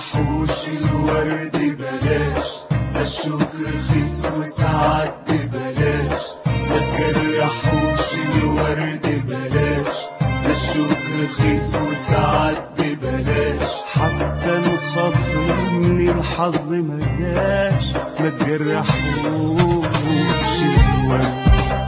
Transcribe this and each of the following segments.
تجرحوش الورد بلاش ده الشوك رخيص وساعات ببلاش ما تجرحوش الورد بلاش ده الشوك رخيص وساعات ببلاش حتى الخصم من الحظ ما جاش ما تجرحوش الورد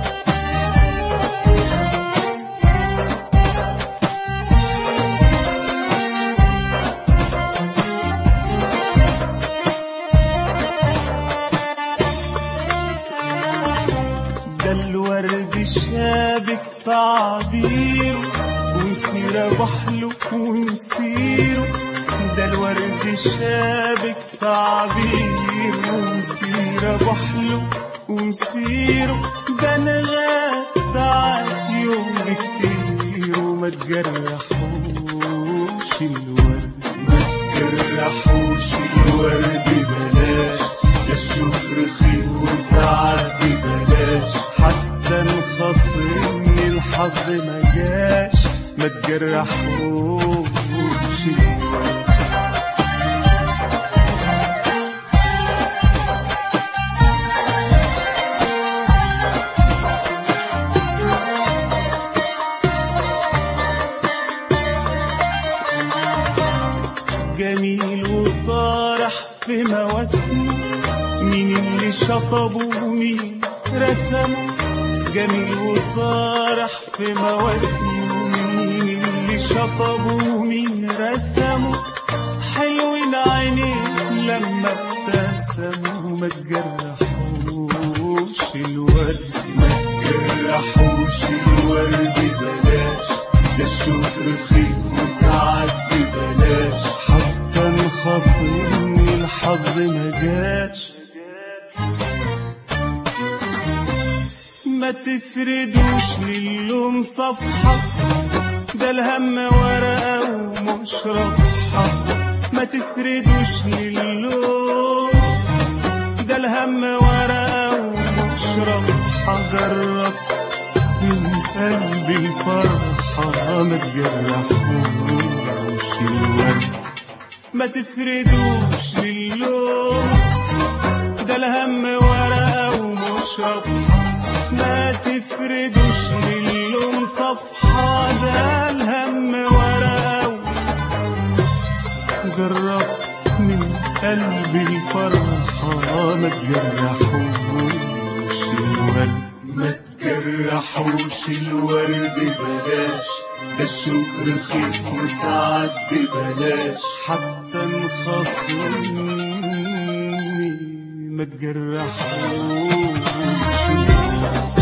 ده الورد شابك في عبيره ومسيرة بحله ومسيره ده الورد شابك في عبيره ومسيرة بحله ومسيره ده نغاب ساعات يوم كتير وما تجرحوش الورد ما تجرحوش الورد بلاش ده الشوك رخيص وساعات ببلاش حتى الخصم من الحظ ما جاش ما تجرحوش الورد جميل وطارح في مواسمه مين اللي شطبه ومين رسمه جميل وطارح في مواسمه مين اللي شطبه ومين رسمه حلوين عينيه لما ابتسموا ما تجرحوش الورد ما تجرحوش الورد بلاش ده الشوك رخيص وساعات ببلاش حتى الخصم من الحظ ما جاش ما تفردوش للوم صفحة ده الهم ورقة ومش ربحة ما تفردوش للوم ده الهم ورقة ومش ربحة جرب من قلبي الفرحة ما تجرحوش الورد ما تفردوش للوم ده الهم ورقة ومش ربحة ما تفردوش للوم صفحة ده الهم ورقة جربت من قلبي الفرحة ما تجرحوش الورد ما تجرحوش الورد بلاش ده الشوك رخيص وساعات ببلاش حتى انخصمني ما تجرحوش